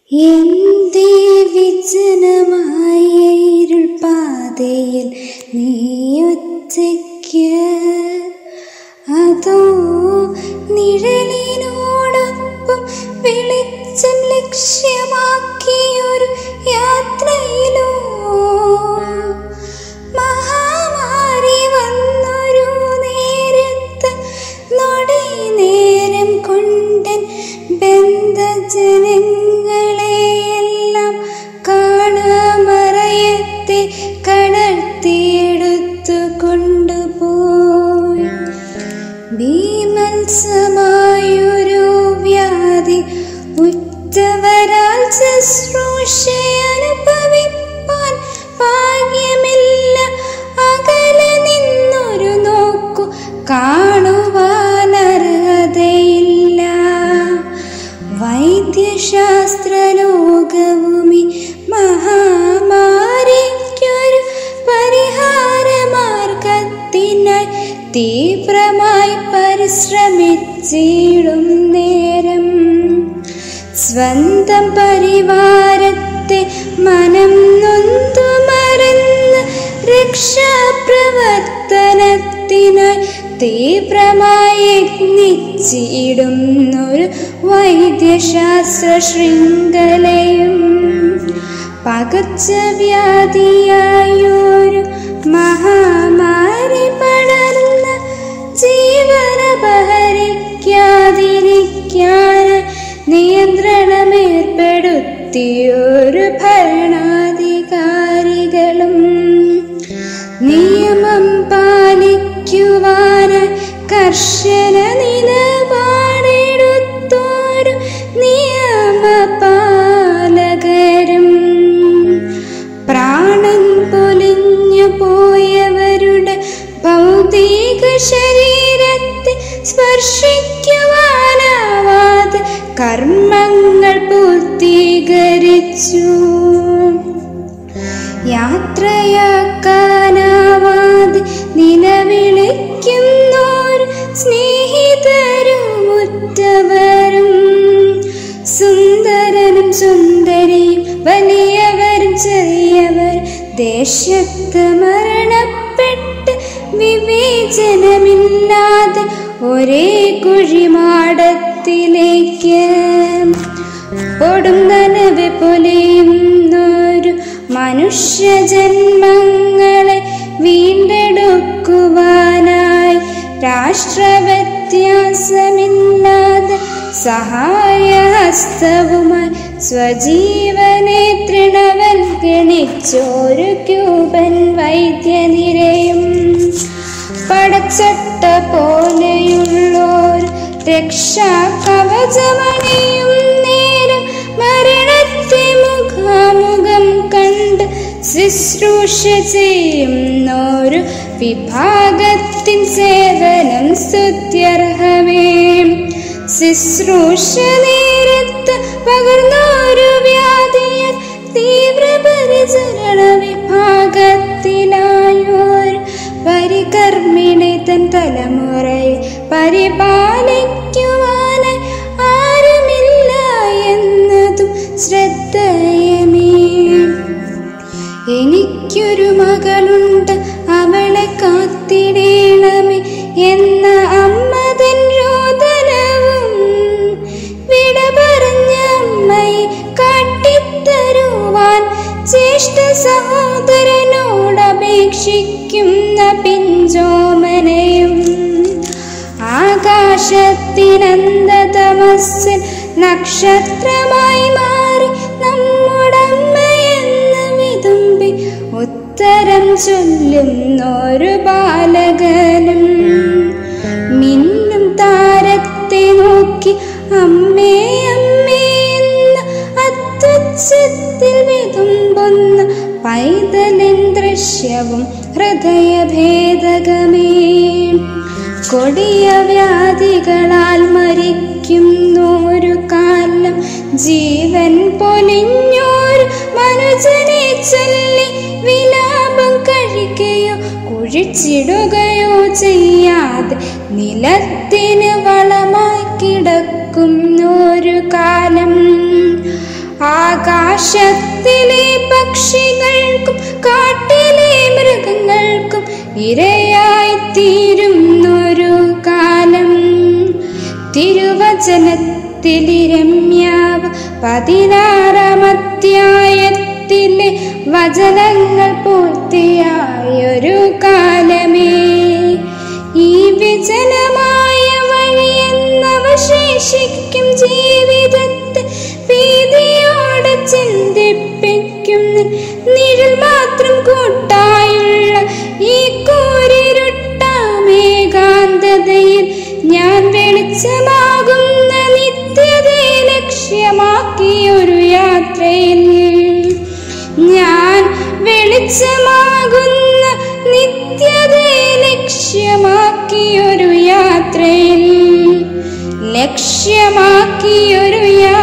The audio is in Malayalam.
എന്തേ വിജനമായ ഇരുൾ പാതയിൽ നീയൊറ്റയ്ക്ക് അതോ നിഴലിനോടൊപ്പം വെളിച്ചം ലക്ഷ്യമാക്കിയൊരു യാത്രയിലോ മഹാമാരി വന്നൊരു നേരത്ത് നൊടി നേരം കൊണ്ടൻ ബന്ധജനങ്ങളെയെല്ലാം കാണാമറയത്തെ കടർത്തിയെടുത്തു കൊണ്ടുപോയി ഭീമത്സമായൊരു വ്യാധി ഉറ്റവരാൽ ശുശ്രൂഷ അനുഭവിപ്പാൻ ഭാഗ്യമില്ല അകലെ നിന്നൊരു നോക്കു കാണുവാൻ അർഹതയില്ല വൈദ്യശാസ്ത്രലോകവുമി മഹാമാരിക്കൊരു പരിഹാരമാർഗത്തിനായി തീവ്രമായി പരിശ്രമിച്ചിടും നേരം സ്വന്തം പരിവാരത്തെ മനം നൊന്തു മറന്ന് രക്ഷാപ്രവർത്തനത്തിനായി തീവ്രമായി യത്നിച്ചിടുന്നൊരു വൈദ്യശാസ്ത്ര ശൃംഖലയും പകർച്ചവ്യാധിയായൊരു മഹാമാരി പടർന്ന ജീവനപഹരിക്കാതിരിക്കാൻ നിയന്ത്രണമേർപ്പെടുത്തിയൊരു ഭരണാധികാരികളും നിയമം പാലിക്കുവാനായി കർശന നിലപാടെടുത്തോരു നിയമപാലകരും പ്രാണൻ പൊലിഞ്ഞു പോയവരുടെ ഭൗതിക ശരീരത്തെ സ്പർശിക്കുവാനാവാതെ കർമ്മങ്ങൾ പൂർത്തീകരിച്ചു യാത്രയാക്കാനാവാതെ നിലവിളിക്കുന്നോർ സ്നേഹിതരും ഉറ്റവരും സുന്ദരനും സുന്ദരിയും വലിയവരും ചെറിയവർ ദേശത്ത് മരണപ്പെട്ട് വിവേചനമില്ലാതെ ഒരേ കുഴിമാടത്തിലേക്ക് കൊടുങ്കനവ് പൊലിയുന്നൊരു മനുഷ്യജന്മങ്ങളെ വീണ്ടെടുക്കുവാനായി രാഷ്ട്രവ്യത്യാസമില്ലാതെ സഹായഹസ്തവുമായി സ്വജീവനെ തൃണവൽഗണിച്ചൊരു ക്യൂബൻ വൈദ്യനിരയും പടച്ചട്ട പോലെയുള്ളോർ രക്ഷാ കവചമണിയും നേരം മരണത്തെ മുഖാമുഖം കണ്ട് ശുശ്രൂഷ ചെയ്യുന്നൊരു വിഭാഗത്തിൻ സേവനം സ്തുത്യർഹമേ ശുശ്രൂഷ നേരത്ത് പകർന്നൊരു വ്യാധിയാൽ തീവ്രപരിചരണ വിഭാഗത്തിലായോർ പരികർമ്മിണി തൻ തലമുറയെ പരിപാലിക്കുവാനായി ആരുമില്ല എന്നതും ശ്രദ്ധേയമേ എനിക്കൊരു മകളുണ്ട് അവളെ കാത്തിടേണമേ എന്ന അമ്മതൻ രോദനവും വിട പറഞ്ഞ അമ്മയെ കാട്ടിത്തരുവാൻ ജ്യേഷ്ഠ സഹോദരനോട് അപേക്ഷിക്കുന്ന പിഞ്ചോമനയും ആകാശത്തിനന്തതമസ്സിൽ നക്ഷത്രമായി മാറി നമ്മുടമ്മയെന്ന് വിതുമ്പി ഉത്തരം ചൊല്ലുന്നൊരു ബാലകനും മിന്നും താരത്തെ നോക്കി അമ്മേ അമ്മേ എന്ന അത്യുച്ചത്തിൽ വിതുമ്പുന്ന പൈതലിൻ ദൃശ്യവും ഹൃദയഭേദകമേ കൊടിയ വ്യാധികളാൽ മരിക്കുന്നൊരു കാലം ജീവൻ പൊലിഞ്ഞോരു മനുജനെ ചൊല്ലി വിലാപം കഴിക്കുകയോ കുഴിച്ചിടുകയോ ചെയ്യാതെ നിലത്തിന് വളമായി കിടക്കുന്നൊരു കാലം ആകാശത്തിലെ പക്ഷികൾക്കും കാട്ടിലെ മൃഗങ്ങൾക്കും ഇരയായി തീരുന്നൊരു കാലം തിരുവചനത്തിലെ രമ്യാവ പതിനാറാം അധ്യായത്തിലെ വചനങ്ങൾ പൂർത്തിയായൊരു കാലമേ ഈ വിജനമായ വഴിയെന്നവശേഷിക്കും ജീവിതത്തെ ഭീതിയോടെ ചിന്തിപ്പിക്കും നിഴൽ മാത്രം കൂട്ടായുള്ള ഈ കൂരിരുട്ടാമേകാന്തതയിൽ ഞാൻ വെളിച്ചമാകുന്ന നിത്യതയെ ലക്ഷ്യമാക്കിയൊരു യാത്രയിൽ ഞാൻ വെളിച്ചമാകുന്ന നിത്യതയെ ലക്ഷ്യമാക്കിയൊരു യാത്രയിൽ ലക്ഷ്യമാക്കിയൊരു യാത്ര